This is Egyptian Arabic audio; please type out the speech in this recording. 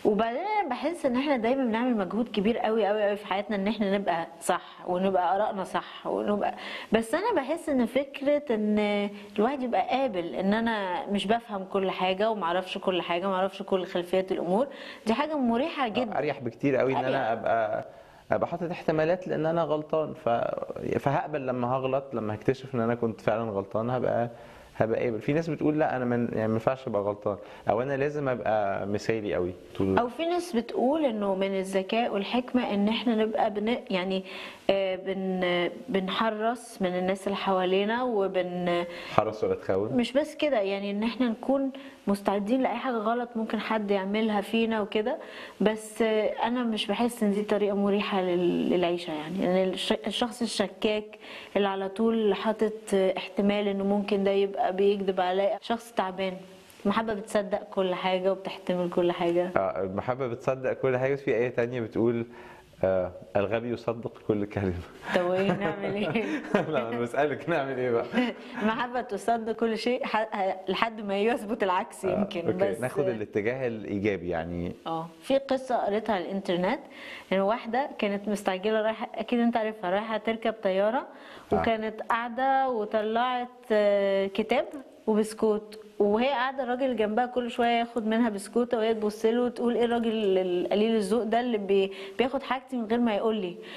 وبعدين انا بحس ان احنا دايما بنعمل مجهود كبير قوي قوي قوي في حياتنا ان احنا نبقى صح ونبقى ارائنا صح ونبقى بس انا بحس ان فكره ان الواحد يبقى قابل ان انا مش بفهم كل حاجه ومعرفش كل حاجه معرفش كل خلفيات الامور دي حاجه مريحه جدا اريح بكتير قوي ان انا ابقى ابقى حاطط احتمالات لان انا غلطان ف... فهقبل لما هغلط لما هكتشف ان انا كنت فعلا غلطان هبقى هبقى قابل في ناس بتقول لا انا من يعني ما ينفعش ابقى غلطان او انا لازم ابقى مثالي قوي طول الوقت. او في ناس بتقول انه من الذكاء والحكمه ان احنا نبقى بن يعني آه، بن بنحرص من الناس اللي حوالينا وبن حرص ولا تخون مش بس كده يعني ان احنا نكون مستعدين لاي حاجه غلط ممكن حد يعملها فينا وكده بس آه، انا مش بحس ان دي طريقه مريحه لل- للعيشه يعني يعني الش- الشخص الشكاك اللي على طول حاطط آه، احتمال انه ممكن ده يبقى بيكذب عليا شخص تعبان المحبه بتصدق كل حاجه وبتحتمل كل حاجه آه، المحبة بتصدق كل حاجة بس في آية تانية بتقول آه الغبي يصدق كل كلمة طب وايه نعمل ايه؟ لا انا بسألك نعمل ايه بقى المحبه تصدق كل شيء ح- لحد ما يثبت العكس آه، يمكن اوكي بس ناخد الاتجاه الإيجابي يعني اه في قصه قريتها على الانترنت ان واحده كانت مستعجله رايحه اكيد انت عارفها رايحه تركب طياره آه. وكانت قاعده وطلعت آه، كتاب وبسكوت وهي قاعده الراجل جنبها كل شويه ياخد منها بسكوته وهي تبص له وتقول ايه الراجل القليل الذوق ده اللي بي- بياخد حاجتي من غير ما يقول لي